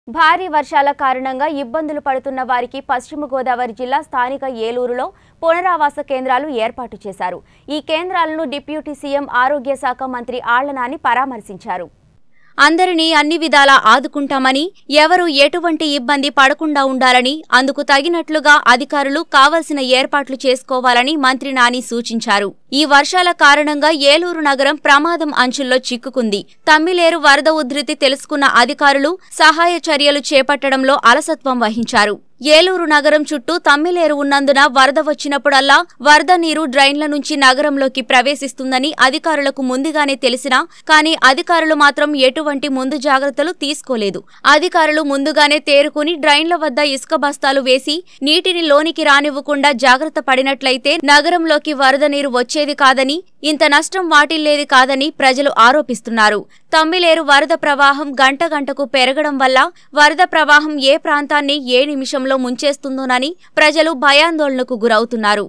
భారీ వర్షాల కారణంగా ఇబ్బందులు పడుతున్న వారికి పశ్చిమ గోదావరి జిల్లా స్థానిక ఏలూరులో పునరావాస కేంద్రాలు ఏర్పాటు చేశారు ఈ కేంద్రాలను డిప్యూటీ సీఎం ఆరోగ్య శాఖ మంత్రి ఆళ్లనాని పరామర్శించారు అందరినీ అన్ని విధాలా ఆదుకుంటామని ఎవరు ఎటువంటి ఇబ్బంది పడకుండా ఉండాలని అందుకు తగినట్లుగా అధికారులు కావలసిన ఏర్పాట్లు చేసుకోవాలని మంత్రి నాని సూచించారు ఈ వర్షాల కారణంగా ఏలూరు నగరం ప్రమాదం అంచుల్లో చిక్కుకుంది తమ్మిలేరు వరద ఉధృతి తెలుసుకున్న అధికారులు సహాయ చర్యలు చేపట్టడంలో అలసత్వం వహించారు ఏలూరు నగరం చుట్టూ తమ్మిలేరు ఉన్నందున వరద వచ్చినప్పుడల్లా వరద నీరు డ్రైన్ల నుంచి నగరంలోకి ప్రవేశిస్తుందని అధికారులకు ముందుగానే తెలిసినా కానీ అధికారులు మాత్రం ఎటువంటి ముందు జాగ్రత్తలు తీసుకోలేదు అధికారులు ముందుగానే తేరుకుని డ్రైన్ల వద్ద ఇసుక బస్తాలు వేసి నీటిని లోనికి రానివ్వకుండా జాగ్రత్త పడినట్లయితే నగరంలోకి వరద నీరు వచ్చేది కాదని ఇంత నష్టం వాటిల్లేది కాదని ప్రజలు ఆరోపిస్తున్నారు తమ్మిలేరు వరద ప్రవాహం గంట గంటకు పెరగడం వల్ల వరద ప్రవాహం ఏ ప్రాంతాన్ని ఏ నిమిషంలో ముంచేస్తుందోనని ప్రజలు భయాందోళనకు గురవుతున్నారు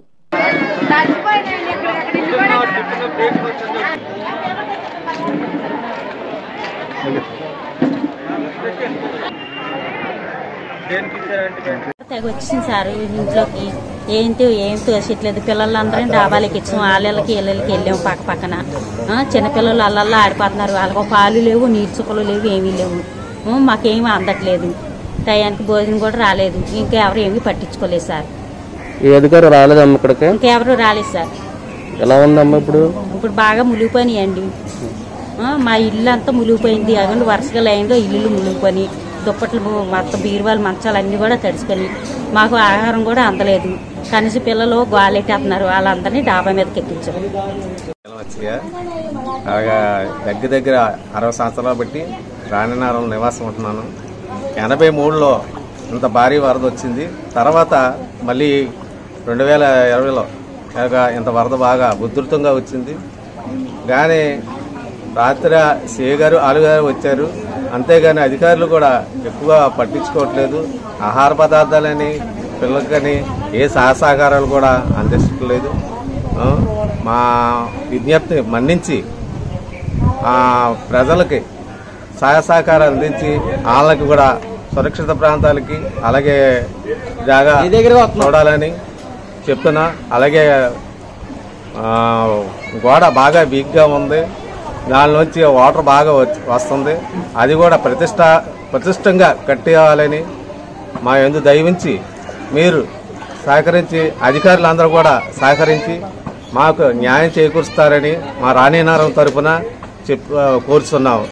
తెగ వచ్చింది సార్ ఇంట్లోకి ఏంటి ఏం తోసట్లేదు పిల్లలందరం డాబాలకి ఇచ్చాం వాళ్ళకి ఇళ్ళకి వెళ్ళాము పక్క పక్కన ఆ, చిన్నపిల్లలు అల్లల్లా ఆడిపోతున్నారు వాళ్ళకి పాలు లేవు నీరు చుక్కలు లేవు ఏమీ లేవు ఆ, మాకేమీ అందట్లేదు టయానికి భోజనం కూడా రాలేదు ఇంకా ఎవరు ఏమీ పట్టించుకోలేదు సార్ ఈ అధికారి రాలేదమ్మ ఇక్కడికి ఇంకెవరు రాలేదు సార్ ఎలా ఉందమ్మా ఇప్పుడు ఇప్పుడు బాగా మునిగిపోయినాయండి ఆ, మా ఇల్లు అంతా మునిగిపోయింది అవి వరుసగా లైన్లో ఇల్లు మునిగిపోయి దుప్పట్లు మొత్తం బీరువాలు మంచాలు అన్నీ కూడా తడిసిపోయి మాకు ఆహారం కూడా అందలేదు కనీస పిల్లలు గోలెట్టేస్తున్నారు వాళ్ళందరినీ డాబా మీదకి ఎక్కించారు వచ్చాయా అలాగా దగ్గర దగ్గర అరవై సంవత్సరాలు బట్టి రాణినారం నివాసం ఉంటున్నాను ఎనభై మూడులో ఇంత భారీ వరద వచ్చింది తర్వాత మళ్ళీ రెండు వేల ఇరవైలో ఇలాగా ఇంత వరద బాగా ఉధృతంగా వచ్చింది కానీ రాత్రి సిఏ గారు ఆలుగారు వచ్చారు అంతేగాని అధికారులు కూడా ఎక్కువ పట్టించుకోవట్లేదు ఆహార పదార్థాలని పిల్లలకి కానీ ఏ సహసహకారాలు కూడా అందించట్లేదు ఆ, మా విజ్ఞప్తి మన్నించి ఆ, ప్రజలకి సహాయ సహకారం అందించి వాళ్ళకి కూడా సురక్షిత ప్రాంతాలకి అలాగే జాగా చూడాలని చెప్తున్నా అలాగే ఆ, గోడ బాగా వీక్గా ఉంది దానిలోంచి వాటర్ బాగా వచ్చి- వస్తుంది అది కూడా ప్రతిష్ట ప్రతిష్టంగా కట్టేయాలని మా ఎందు దయవించి మీరు సహకరించి అధికారులందరూ కూడా సహకరించి మాకు న్యాయం చేకూరుస్తారని మా రాణీనారం తరపున చెప్ కోరుతున్నాము